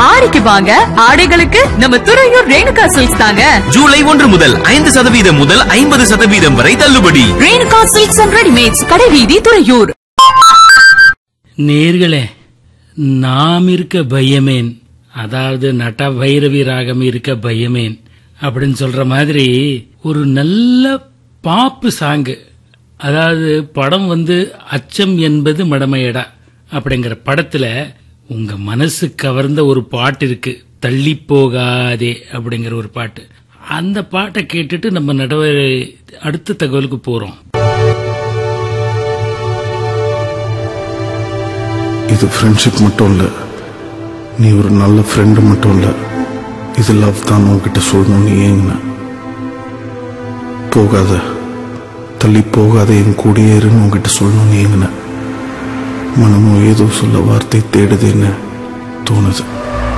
ஆடிக்கு வாங்க ஆடைகளுக்கு நம்ம துறையூர் ரேணுகா சில்க்ஸ் தாங்க ஜூலை ஒன்று முதல் ஐந்து சதவீதம் முதல் ஐம்பது சதவீதம் வரை தள்ளுபடி ரேணுகா சில்க்ஸ் அண்ட் ரெடிமேட்ஸ் கடைவீதி துறையூர் நேர்களே நாம் இருக்க பயமேன் அதாவது நட பைரவி ராகம் இருக்க பயமேன் அப்படின்னு சொல்ற மாதிரி ஒரு நல்ல பாப்பு சாங்கு அதாவது படம் வந்து அச்சம் என்பது மடமையடா அப்படிங்கிற படத்துல உங்க மனசு கவர்ந்த ஒரு பாட்டு இருக்கு தள்ளி போகாதே அப்படிங்கிற ஒரு பாட்டு அந்த பாட்டை கேட்டுட்டு நம்ம நடுவ அடுத்த தகவலுக்கு போறோம் இது ஃப்ரெண்ட்ஷிப் மட்டும் இல்லை நீ ஒரு நல்ல ஃப்ரெண்டு மட்டும் இல்லை இது லவ் தான் உன்கிட்ட சொல்லணும்னு ஏங்கின போகாத தள்ளி போகாத என் கூடயே இருன்னு உன்கிட்ட சொல்லணும்னு ஏங்கின மனமும் ஏதோ சொல்ல வார்த்தை தேடுதுன்னு தோணுது